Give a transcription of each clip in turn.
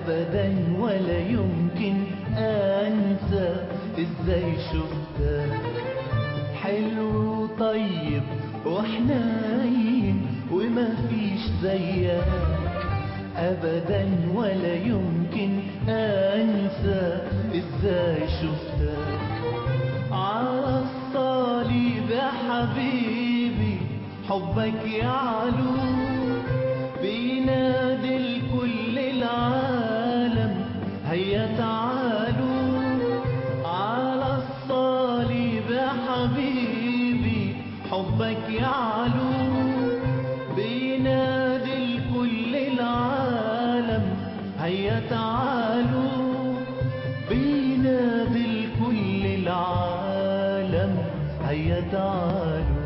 ابدا ولا يمكن انسى ازاي شفتك حلو وطيب وحنين وما فيش زيك ابدا ولا يمكن انسى ازاي شفتك على الصليب يا حبيبي حبك يعلو بينادي لكل العالم هيا تعالوا على الصليب يا حبيبي حبك يعلو بينادي لكل العالم هيا تعالوا بينادي لكل العالم هيا تعالوا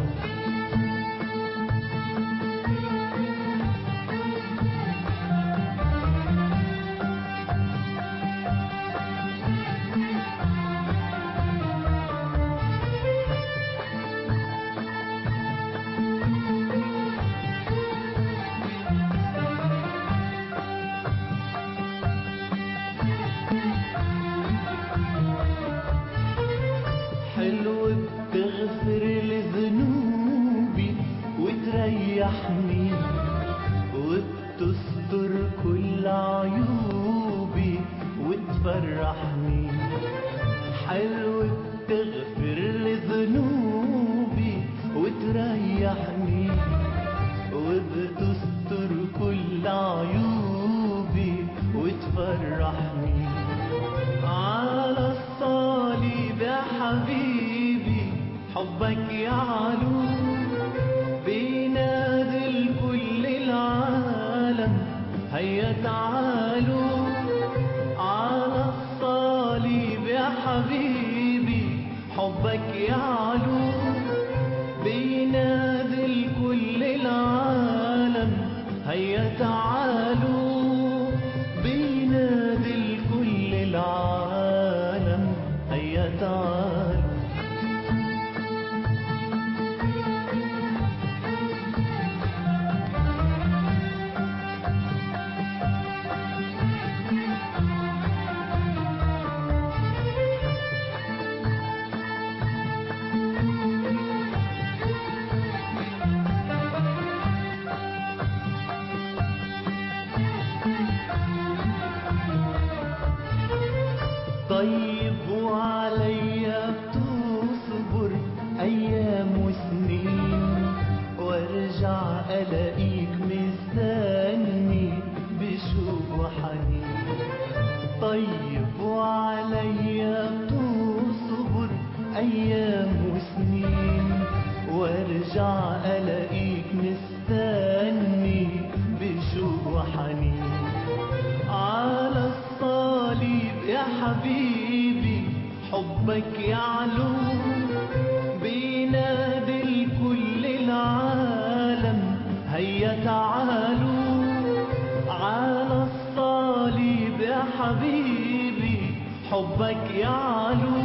حلو بتغفر لذنوبي وتريحني وبتستر كل عيوبي وتفرحني حلو بتغفر لذنوبي وتريحني وبتستر كل عيوبي وتفرحني على الصليب يا حبيبي حبك يعلو بينادي لكل العالم هيا تعالوا على الصليب يا حبيبي حبك يعلو بينادي لكل العالم هيا تعالوا بينادي لكل العالم هيا تعالوا طيب وعليا بتصبر ايام وسنين وارجع الاقيك مستني بشوق وحنين طيب وعليا بتصبر ايام وسنين وارجع الاقيك مستني بشوق وحنين على الصليب يا حبيبي حبك يعلو بينادي لكل العالم هيا تعالوا على الصليب يا حبيبي حبك يعلو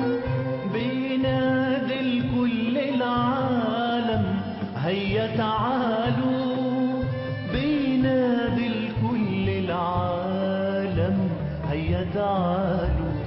بينادي لكل العالم هيا تعالوا بينادي لكل العالم هيا تعالوا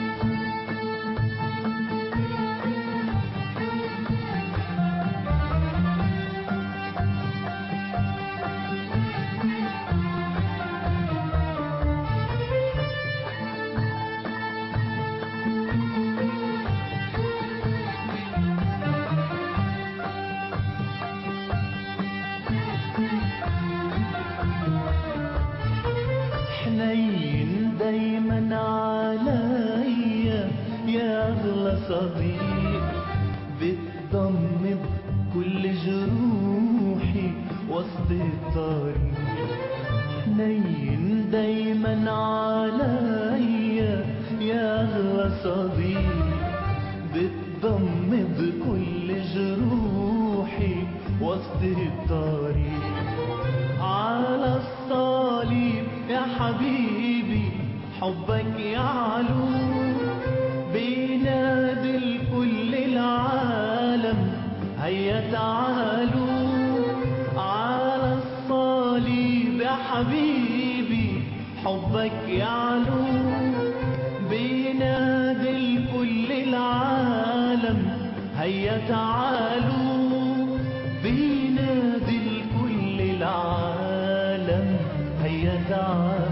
حنين دايما عليا يا اغلى صديق بتضم بكل جروحي وسط الطريق حنين دايما عليا يا اغلى صديق بتضم بكل جروحي وسط الطريق على الصليب يا حبيبي حبك يعلو بينادي لكل العالم هيا تعالوا على الصليب يا حبيبي حبك يعلو بينادي لكل العالم هيا تعالوا بينادي لكل العالم هيا تعالوا